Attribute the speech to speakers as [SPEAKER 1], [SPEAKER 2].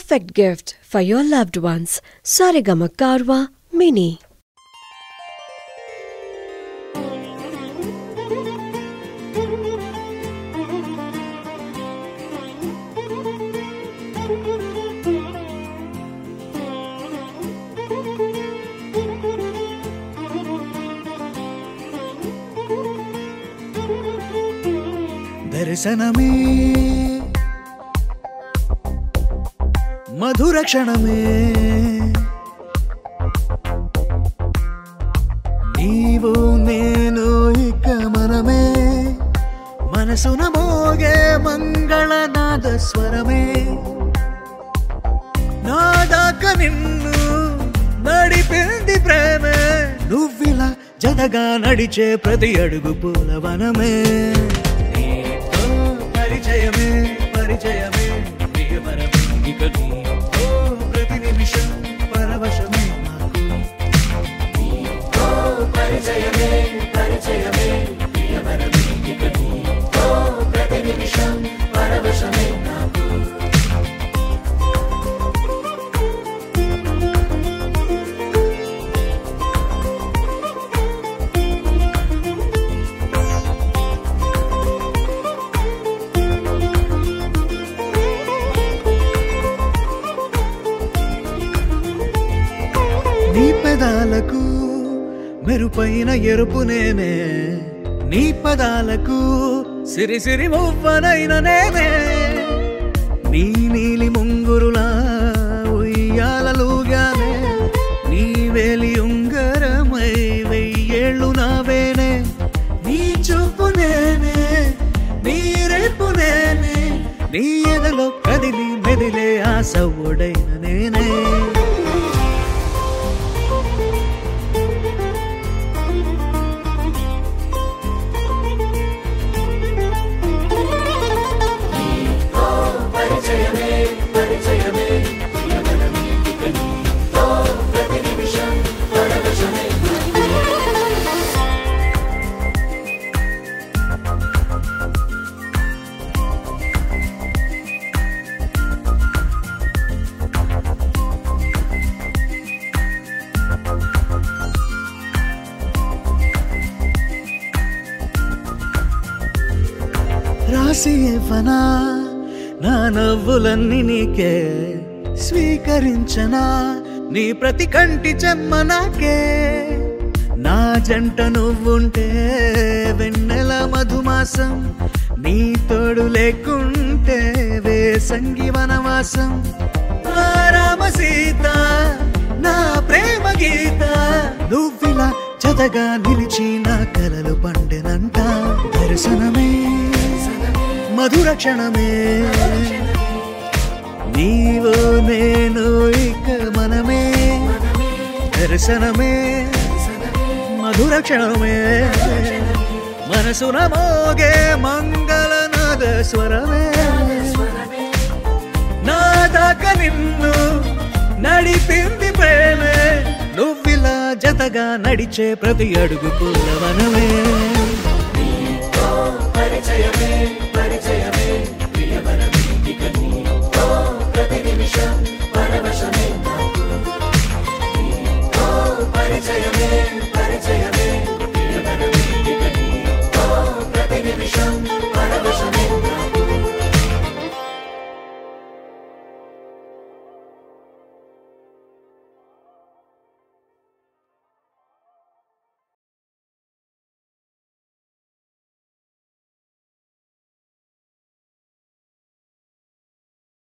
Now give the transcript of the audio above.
[SPEAKER 1] perfect gift for your loved ones. Sarigama Karwa Mini.
[SPEAKER 2] దర్శనమే మధుర క్షణమే నీవు నేను ఇక మనమే మనసున మోగే మంగళనాద స్వరమే నా దాకా నిన్ను నడిపింది ప్రేమే నువ్విలా జదగా నడిచే ప్రతి అడుగు పూలవనమే నీతో పరిచయమే పరిచయమే ప్రియవరమే ఇక నీతో ప్రతి నిమిషం పరవశమే నాకు నీతో పరిచయమే పరిచయమే ప్రియవరమే ఇక నీతో ప్రతి నిమిషం పరవశమే నాకు నీ పెదాలకు మెరుపైన ఎరుపు నేనే నీ పదాలకు సిరి సిరి మువ్వనైన నేనే నీ నీలి ముంగురులా ఉయ్యాలలుగానే నీ వేలి ఉంగరమై వెయ్యేళ్ళు నావేనే నీ చూపు నేనే నీ రేపు నేనే నీ ఎదలో కదిలి మెదిలే ఆశ ఒడైన నేనే రాసి ఇవ్వనా నా నవ్వులన్నీ నీకే స్వీకరించనా నీ ప్రతి కంటి చెమ్మ నాకే నా జంట నువ్వుంటే వెన్నెల మధుమాసం నీ తోడు లేకుంటే వేసంగి వనవాసం నా రామ సీత నా ప్రేమ గీత నువ్విలా జతగా నిలిచి నా కలలు పండెనంట దర్శనమే మధుర క్షణమే నీవు నేను ఇక మనమే దర్శనమే మధుర క్షణమే మనసున మోగే మంగళనాద స్వరమే నా దాకా నిన్ను నడిపింది ప్రేమే నువ్విలా జతగా నడిచే ప్రతి అడుగు పూలవనమే పరిచయమే